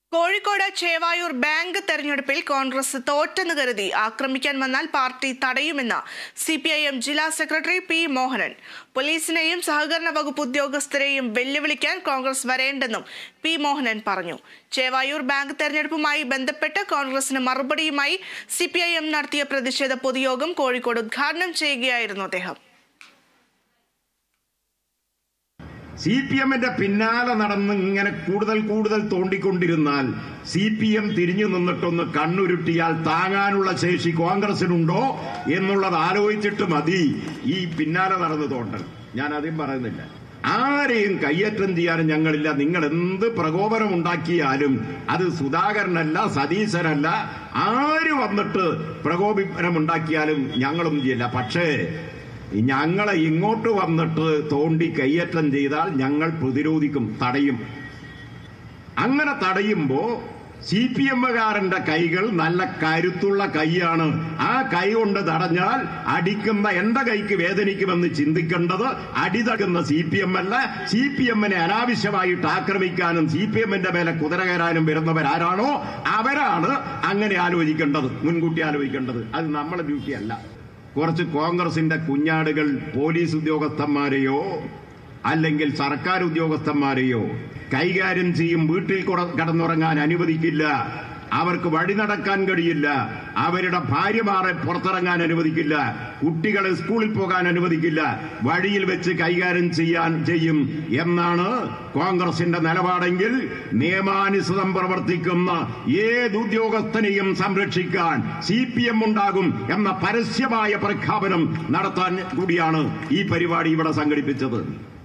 Kozhikode Chevayur bank തെരഞ്ഞെടുപ്പിൽ കോൺഗ്രസ് തോറ്റെന്ന് കരുതി ആക്രമിക്കാൻ വന്നാൽ പാർട്ടി തടയുമെന്ന് സി പി ഐ എം ജില്ലാ സെക്രട്ടറി പി മോഹനൻ പോലീസിനെയും സഹകരണ വകുപ്പ് ഉദ്യോഗസ്ഥരെയും വെല്ലുവിളിക്കാൻ കോൺഗ്രസ് വരേണ്ടെന്നും പി മോഹനൻ പറഞ്ഞു ചേവായൂർ ബാങ്ക് തെരഞ്ഞെടുപ്പുമായി ബന്ധപ്പെട്ട് കോൺഗ്രസിന് മറുപടിയുമായി സി പി ഐ എം നടത്തിയ പ്രതിഷേധ പൊതുയോഗം കോഴിക്കോട് ഉദ്ഘാടനം ചെയ്യുകയായിരുന്നു അദ്ദേഹം സി പി എമ്മിന്റെ പിന്നാലെ നടന്ന് ഇങ്ങനെ കൂടുതൽ കൂടുതൽ തോണ്ടിക്കൊണ്ടിരുന്നാൽ സി പി എം തിരിഞ്ഞു നിന്നിട്ടൊന്ന് കണ്ണുരുട്ടിയാൽ താങ്ങാനുള്ള ശേഷി കോൺഗ്രസിനുണ്ടോ എന്നുള്ളത് ആലോചിച്ചിട്ട് മതി ഈ പിന്നാലെ നടന്ന് തോണ്ടൽ ഞാൻ ആദ്യം പറയുന്നില്ല ആരെയും കയ്യേറ്റം ചെയ്യാനും ഞങ്ങളില്ല നിങ്ങൾ എന്ത് പ്രകോപനം ഉണ്ടാക്കിയാലും അത് സുധാകരനല്ല സതീശനല്ല ആര് വന്നിട്ട് പ്രകോപനം ഉണ്ടാക്കിയാലും ഞങ്ങളും ചെയ്യില്ല പക്ഷേ ഞങ്ങളെ ഇങ്ങോട്ട് വന്നിട്ട് തോണ്ടി കയ്യേറ്റം ചെയ്താൽ ഞങ്ങൾ പ്രതിരോധിക്കും തടയും അങ്ങനെ തടയുമ്പോ സി പി എമ്മുകാരന്റെ കൈകൾ നല്ല കരുത്തുള്ള കൈയാണ് ആ കൈ കൊണ്ട് തടഞ്ഞാൽ അടിക്കുന്ന എന്റെ കൈക്ക് വേദനിക്കുമെന്ന് ചിന്തിക്കേണ്ടത് അടി തടുക്കുന്ന സി പി എം അല്ല സി പി എമ്മിനെ അനാവശ്യമായിട്ട് ആക്രമിക്കാനും സി പി എമ്മിന്റെ മേലെ കുതിര കയറാനും വരുന്നവരാരാണോ അവരാണ് അങ്ങനെ ആലോചിക്കേണ്ടത് മുൻകൂട്ടി ആലോചിക്കേണ്ടത് അത് നമ്മളെ ഡ്യൂട്ടി അല്ല കുറച്ച് കോൺഗ്രസിന്റെ കുഞ്ഞാടുകൾ പോലീസ് ഉദ്യോഗസ്ഥന്മാരെയോ അല്ലെങ്കിൽ സർക്കാർ ഉദ്യോഗസ്ഥന്മാരെയോ കൈകാര്യം ചെയ്യും വീട്ടിൽ കുട- കടന്നുറങ്ങാൻ അനുവദിക്കില്ല അവർക്ക് വഴി നടക്കാൻ കഴിയില്ല അവരുടെ ഭാര്യമാരെ പുറത്തിറങ്ങാൻ അനുവദിക്കില്ല കുട്ടികളെ സ്കൂളിൽ പോകാൻ അനുവദിക്കില്ല വഴിയിൽ വെച്ച് കൈകാര്യം ചെയ്യാൻ ചെയ്യും എന്നാണ് കോൺഗ്രസിന്റെ നിലപാടെങ്കിൽ നിയമാനുസൃതം പ്രവർത്തിക്കുന്ന ഏത് ഉദ്യോഗസ്ഥനെയും സംരക്ഷിക്കാൻ സി പി എം ഉണ്ടാകും എന്ന പരസ്യമായ പ്രഖ്യാപനം നടത്താൻ കൂടിയാണ് ഈ പരിപാടി ഇവിടെ സംഘടിപ്പിച്ചത്